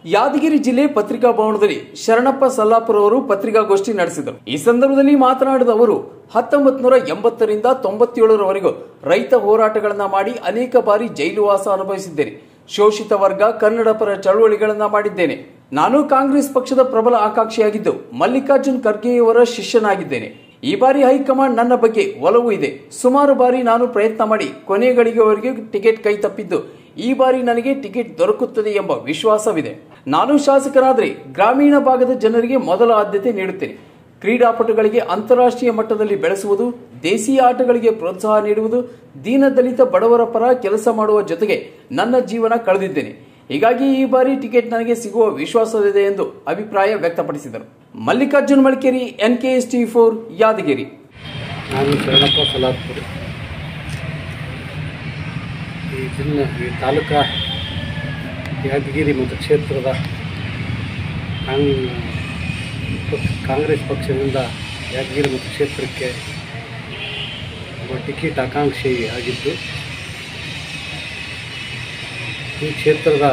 ಯಾದಗಿರಿ ಜಿಲ್ಲೆ ಪತ್ರಿಕಾ ಭವನದಲ್ಲಿ ಶರಣಪ್ಪ ಸಲ್ಲಾಪುರ ಅವರು ಪತ್ರಿಕಾಗೋಷ್ಠಿ ನಡೆಸಿದರು ಈ ಸಂದರ್ಭದಲ್ಲಿ ಮಾತನಾಡಿದ ಅವರು ಹತ್ತೊಂಬತ್ ನೂರ ಎಂಬತ್ತರಿಂದ ತೊಂಬತ್ತೇಳರವರೆಗೂ ರೈತ ಹೋರಾಟಗಳನ್ನ ಮಾಡಿ ಅನೇಕ ಬಾರಿ ಜೈಲುವಾಸ ಅನುಭವಿಸಿದ್ದೇನೆ ಶೋಷಿತ ವರ್ಗ ಕನ್ನಡ ಪರ ಚಳವಳಿಗಳನ್ನ ಮಾಡಿದ್ದೇನೆ ನಾನು ಕಾಂಗ್ರೆಸ್ ಪಕ್ಷದ ಪ್ರಬಲ ಆಕಾಂಕ್ಷಿಯಾಗಿದ್ದು ಮಲ್ಲಿಕಾರ್ಜುನ್ ಖರ್ಗೆಯವರ ಶಿಷ್ಯನಾಗಿದ್ದೇನೆ ಈ ಬಾರಿ ಹೈಕಮಾಂಡ್ ನನ್ನ ಬಗ್ಗೆ ಒಲವು ಇದೆ ಸುಮಾರು ಬಾರಿ ನಾನು ಪ್ರಯತ್ನ ಮಾಡಿ ಕೊನೆ ಗಳಿಗೆವರೆಗೂ ಟಿಕೆಟ್ ಕೈ ತಪ್ಪಿದ್ದು ಈ ಬಾರಿ ನನಗೆ ಟಿಕೆಟ್ ದೊರಕುತ್ತದೆ ಎಂಬ ವಿಶ್ವಾಸವಿದೆ ನಾನು ಶಾಸಕರಾದರೆ ಗ್ರಾಮೀಣ ಭಾಗದ ಜನರಿಗೆ ಮೊದಲ ಆದ್ಯತೆ ನೀಡುತ್ತೇನೆ ಕ್ರೀಡಾಪಟುಗಳಿಗೆ ಅಂತಾರಾಷ್ಟ್ರೀಯ ಮಟ್ಟದಲ್ಲಿ ಬೆಳೆಸುವುದು ದೇಶೀಯ ಆಟಗಳಿಗೆ ಪ್ರೋತ್ಸಾಹ ನೀಡುವುದು ದೀನದಲಿತ ಬಡವರ ಪರ ಕೆಲಸ ಮಾಡುವ ಜೊತೆಗೆ ನನ್ನ ಜೀವನ ಕಳೆದಿದ್ದೇನೆ ಹೀಗಾಗಿ ಈ ಬಾರಿ ಟಿಕೆಟ್ ನನಗೆ ಸಿಗುವ ವಿಶ್ವಾಸವಿದೆ ಎಂದು ಅಭಿಪ್ರಾಯ ವ್ಯಕ್ತಪಡಿಸಿದರು Mallikarjun Malikeri NKS T four Yadgir ನಾನು ಶರಣಪ್ಪ ಸಲಾಪುರ ಈ ಜಿಲ್ಲೆ ಈ ತಾಲೂಕಾ ಯಾದಗಿರಿ ಮತಕ್ಷೇತ್ರದ ಕಾಂಗ್ ಪಕ್ಷ- ಕಾಂಗ್ರೆಸ್ ಪಕ್ಷದಿಂದ ಯಾದಗಿರಿ ಮತಕ್ಷೇತ್ರಕ್ಕೆ ಒಬ್ಬ ಟಿಕೆಟ್ ಆಕಾಂಕ್ಷಿ ಆಗಿದ್ದು ಈ ಕ್ಷೇತ್ರದ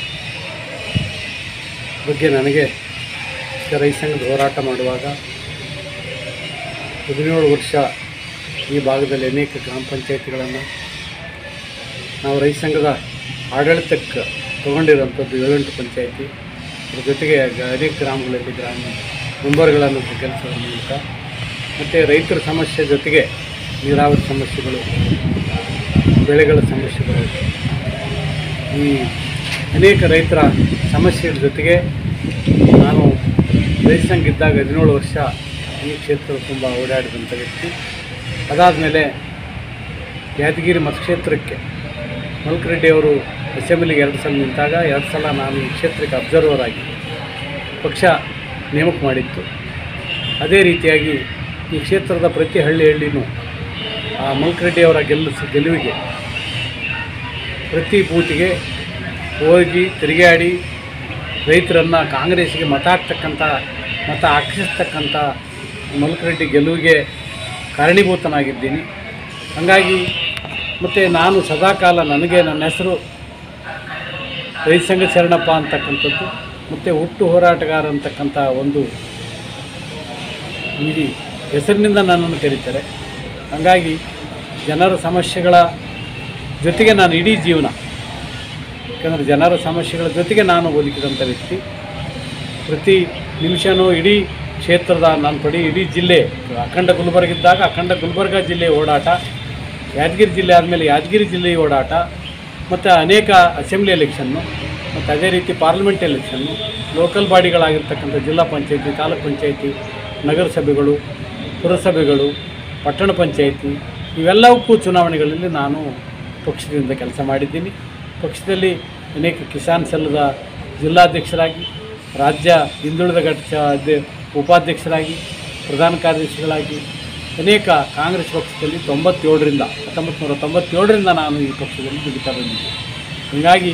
ಬಗ್ಗೆ ನನಗೆ ರೈತ ಸಂಘದ ಹೋರಾಟ ಮಾಡುವಾಗ ಹದಿನೇಳು ವರ್ಷ ಈ ಭಾಗದಲ್ಲಿ ಅನೇಕ ಗ್ರಾಮ ಪಂಚಾಯತಿಗಳನ್ನು ನಾವು ರೈತ ಸಂಘದ ಆಡಳಿತಕ್ಕೆ ತಗೊಂಡಿರೋಂಥದ್ದು ಏಳೆಂಟು ಪಂಚಾಯತಿ ಅದ್ರ ಜೊತೆಗೆ ಗ- ಅನೇಕ ಗ್ರಾಮಗಳಲ್ಲಿ ಗ್ರಾಮ ಮೆಂಬರ್ಗಳನ್ನು ಕೆಲಸದ ಮೂಲಕ ಮತ್ತು ರೈತರ ಸಮಸ್ಯೆ ಜೊತೆಗೆ ನೀರಾವರಿ ಸಮಸ್ಯೆಗಳು ಬೆಳೆಗಳ ಸಮಸ್ಯೆಗಳು ಈ ಅನೇಕ ರೈತರ ಸಮಸ್ಯೆಗಳ ಜೊತೆಗೆ ನಾನು ರೈತ ಸಂಘ ಇದ್ದಾಗ ಹದಿನೇಳು ವರ್ಷ ಈ ಕ್ಷೇತ್ರ ತುಂಬ ಓಡಾಡಿದಂಥ ವ್ಯಕ್ತಿ ಅದಾದಮೇಲೆ ಯಾದಗಿರಿ ಮತಕ್ಷೇತ್ರಕ್ಕೆ ಮಲ್ಕರೆಡ್ಡಿ ಅವರು ಅಸೆಂಬ್ಲಿಗೆ ಎರಡು ಸಲ ನಿಂತಾಗ ಎರಡು ಸಲ ನಾನು ಈ ಕ್ಷೇತ್ರಕ್ಕೆ ಅಬ್ಸರ್ವರ್ ಆಗಿ ಪಕ್ಷ ನೇಮಕ ಮಾಡಿತ್ತು ಅದೇ ರೀತಿಯಾಗಿ ಈ ಕ್ಷೇತ್ರದ ಪ್ರತಿ ಹಳ್ಳಿ ಹಳ್ಳಿನೂ ಆ ಮಲ್ಕರೆಡ್ಡಿ ಅವರ ಗೆಲ್ಲಿಸ ಗೆಲುವಿಗೆ ಪ್ರತಿ ಬೂತಿಗೆ ಹೋಗಿ ತಿರುಗಾಡಿ ರೈತರನ್ನು ಕಾಂಗ್ರೆಸ್ಗೆ ಮತ ಹಾಕ್ತಕ್ಕಂಥ ಮತ ಆಕರ್ಷಿಸ್ತಕ್ಕಂಥ ಮಲ್ಕರೆಡ್ಡಿ ಗೆಲುವಿಗೆ ಕಾರಣೀಭೂತನಾಗಿದ್ದೀನಿ ಹಾಗಾಗಿ ಮತ್ತು ನಾನು ಸದಾಕಾಲ ನನಗೆ ನನ್ನ ಹೆಸರು ರೈತ ಸಂಘ ಶರಣಪ್ಪ ಅಂತಕ್ಕಂಥದ್ದು ಮತ್ತು ಹುಟ್ಟು ಹೋರಾಟಗಾರ ಅಂತಕ್ಕಂಥ ಒಂದು ಇಡೀ ಹೆಸರಿನಿಂದ ನನ್ನನ್ನು ಕರೀತಾರೆ ಹಾಗಾಗಿ ಜನರ ಸಮಸ್ಯೆಗಳ ಜೊತೆಗೆ ನಾನು ಇಡೀ ಜೀವನ ಯಾಕಂದರೆ ಜನರ ಸಮಸ್ಯೆಗಳ ಜೊತೆಗೆ ನಾನು ಬದುಕಿದಂಥ ವ್ಯಕ್ತಿ ಪ್ರತಿ ನಿಮಿಷವೂ ಇಡೀ ಕ್ಷೇತ್ರದ ನಾನು ಪಡಿ ಇಡೀ ಜಿಲ್ಲೆ ಅಖಂಡ ಗುಲ್ಬರ್ಗ ಇದ್ದಾಗ ಅಖಂಡ ಗುಲ್ಬರ್ಗ ಜಿಲ್ಲೆಯ ಓಡಾಟ ಯಾದಗಿರಿ ಜಿಲ್ಲೆ ಆದಮೇಲೆ ಯಾದಗಿರಿ ಜಿಲ್ಲೆಯ ಓಡಾಟ ಮತ್ತು ಅನೇಕ ಅಸೆಂಬ್ಲಿ ಎಲೆಕ್ಷನ್ನು ಮತ್ತು ಅದೇ ರೀತಿ ಪಾರ್ಲಿಮೆಂಟ್ ಎಲೆಕ್ಷನ್ನು ಲೋಕಲ್ ಬಾಡಿಗಳಾಗಿರ್ತಕ್ಕಂಥ ಜಿಲ್ಲಾ ಪಂಚಾಯತಿ ತಾಲೂಕ್ ಪಂಚಾಯತಿ ನಗರಸಭೆಗಳು ಪುರಸಭೆಗಳು ಪಟ್ಟಣ ಪಂಚಾಯತಿ ಇವೆಲ್ಲವಕ್ಕೂ ಚುನಾವಣೆಗಳಲ್ಲಿ ನಾನು ಪಕ್ಷದಿಂದ ಕೆಲಸ ಮಾಡಿದ್ದೀನಿ ಪಕ್ಷದಲ್ಲಿ ಅನೇಕ ಕಿಸಾನ್ ಸೆಲ್ದ ಜಿಲ್ಲಾಧ್ಯಕ್ಷರಾಗಿ ರಾಜ್ಯ ಹಿಂದುಳಿದ ಘಟಕ ಅಧ್ಯ ಉಪಾಧ್ಯಕ್ಷರಾಗಿ ಪ್ರಧಾನ ಕಾರ್ಯದರ್ಶಿಗಳಾಗಿ ಅನೇಕ ಕಾಂಗ್ರೆಸ್ ಪಕ್ಷದಲ್ಲಿ ತೊಂಬತ್ತೇಳರಿಂದ ಹತ್ತೊಂಬತ್ತು ನೂರ ತೊಂಬತ್ತೇಳರಿಂದ ನಾನು ಈ ಪಕ್ಷದಲ್ಲಿ ದುಡಿತಾ ಬಂದಿದ್ದೆ ಹೀಗಾಗಿ